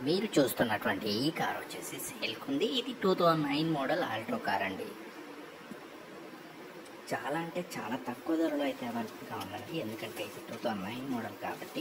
మీరు చూస్తున్నటువంటి ఈ కార్ వచ్చేసి సేల్కి ఉంది ఇది two thousand nine model Alto car అండి చాలా అంటే చాలా తక్కువ ధరలో అయితే అవైలబుల్గా ఉందండి ఎందుకంటే ఇది టూ థౌజండ్ నైన్ మోడల్ కాబట్టి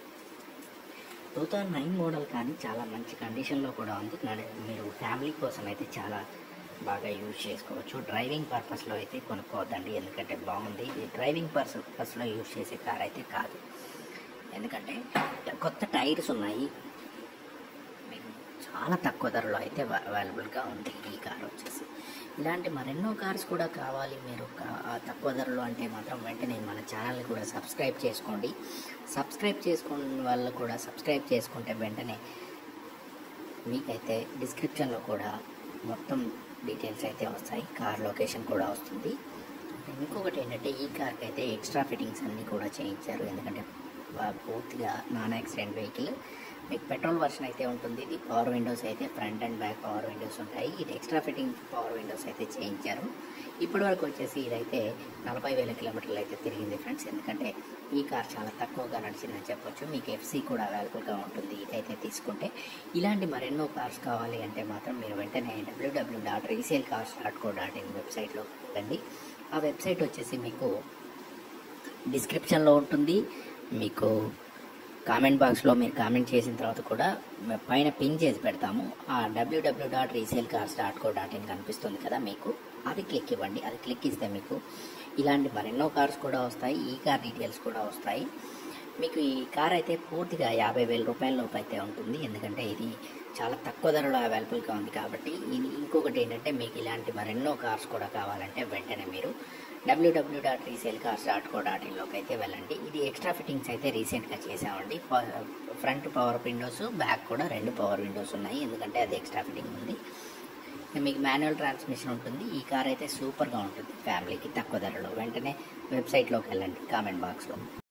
టూ థౌజండ్ నైన్ మోడల్ కానీ చాలా మంచి కండిషన్లో కూడా ఉంది నడ- మీరు ఫ్యామిలీ కోసం అయితే చాలా బాగా యూజ్ చేసుకోవచ్చు డ్రైవింగ్ పర్పస్లో అయితే కొనుక్కోవద్దండి ఎందుకంటే బాగుంది ఇది డ్రైవింగ్ పర్పస్లో యూజ్ చేసే కార్ అయితే కాదు ఎందుకంటే కొత్త టైర్స్ ఉన్నాయి మీకు చాలా తక్కువ ధరలో అయితే అవైలబుల్గా ఉంది ఈ కార్ వచ్చేసి ఇలాంటి మరెన్నో కార్స్ కూడా కావాలి మీరు కా- ఆ తక్కువ ధరలో అంటే మాత్రం వెంటనే మన ఛానల్ని కూడా సబ్స్క్రైబ్ చేసుకోండి సబ్స్క్రైబ్ చేసుకున్న వాళ్ళు కూడా సబ్స్క్రైబ్ చేసుకుంటే వెంటనే మీకైతే డిస్క్రిప్షన్లో కూడా మొత్తం డీటెయిల్స్ అయితే వస్తాయి కార్ లొకేషన్ కూడా వస్తుంది ఇంకొకటి ఏంటంటే ఈ కార్కి అయితే ఎక్స్ట్రా ఫిట్టింగ్స్ అన్నీ కూడా చేయించారు ఎందుకంటే వా- పూర్తిగా నాన్ యాక్సిడెంట్ వెహికల్ మీకు పెట్రోల్ వర్షన్ అయితే ఉంటుంది ఇది పవర్ విండోస్ అయితే front and back power windows ఉంటాయి ఇది ఎక్స్ట్రా ఫిట్టింగ్ పవర్ విండోస్ అయితే చేయించారు ఇప్పటి వరకు వచ్చేసి ఇదైతే నలభై వేల కిలోమీటర్లు అయితే తిరిగింది ఫ్రెండ్స్ ఎందుకంటే ఈ కార్ చాలా తక్కువగా నడిచిందని చెప్పొచ్చు మీకు ఎఫ్సీ కూడా అవైలబుల్గా ఉంటుంది ఇదైతే తీసుకుంటే ఇలాంటి మరెన్నో కార్స్ కావాలి అంటే మాత్రం మీరు వెంటనే W W dot resale cars dot co dot in వెబ్సైట్లో వెళ్ళండి ఆ వెబ్సైట్ వచ్చేసి మీకు డిస్క్రిప్షన్లో ఉంటుంది మీకు కామెంట్ బాక్స్లో మీరు కామెంట్ చేసిన తర్వాత కూడా మ- పైన పిన్ చేసి పెడతాము ఆ W W dot resale cars dot co dot in కనిపిస్తుంది కదా మీకు అది క్లిక్ ఇవ్వండి అది క్లిక్ ఇస్తే మీకు ఇలాంటి మరెన్నో కార్స్ కూడా వస్తాయి ఈ కార్ డీటెయిల్స్ కూడా వస్తాయి మీకు ఈ కార్ అయితే పూర్తిగా యాభై వేల రూపాయల లోపు అయితే ఉంటుంది ఎందుకంటే ఇది చాలా తక్కువ ధరలో అవైలబుల్గా ఉంది కాబట్టి ఇది ఇంకొకటి ఏంటంటే మీకు ఇలాంటి మరెన్నో కార్స్ కూడా కావాలంటే వెంటనే మీరు W W dot resale cars dot co dot ఇన్లోకి అయితే వెళ్ళండి ఇది ఎక్స్ట్రా ఫిట్టింగ్స్ అయితే రీసెంట్గా చేసామండి ఫ్రంట్ పవర్ విండోస్ బ్యాక్ కూడా రెండు పవర్ విండోస్ ఉన్నాయి ఎందుకంటే అది ఎక్స్ట్రా ఫిట్టింగ్ ఉంది మీకు మాన్యువల్ ట్రాన్స్మిషన్ ఉంటుంది ఈ కార్ అయితే సూపర్గా ఉంటుంది ఫ్యామిలీకి తక్కువ ధరలో వెంటనే వెబ్సైట్లోకి వెళ్ళండి కామెంట్ బాక్స్లో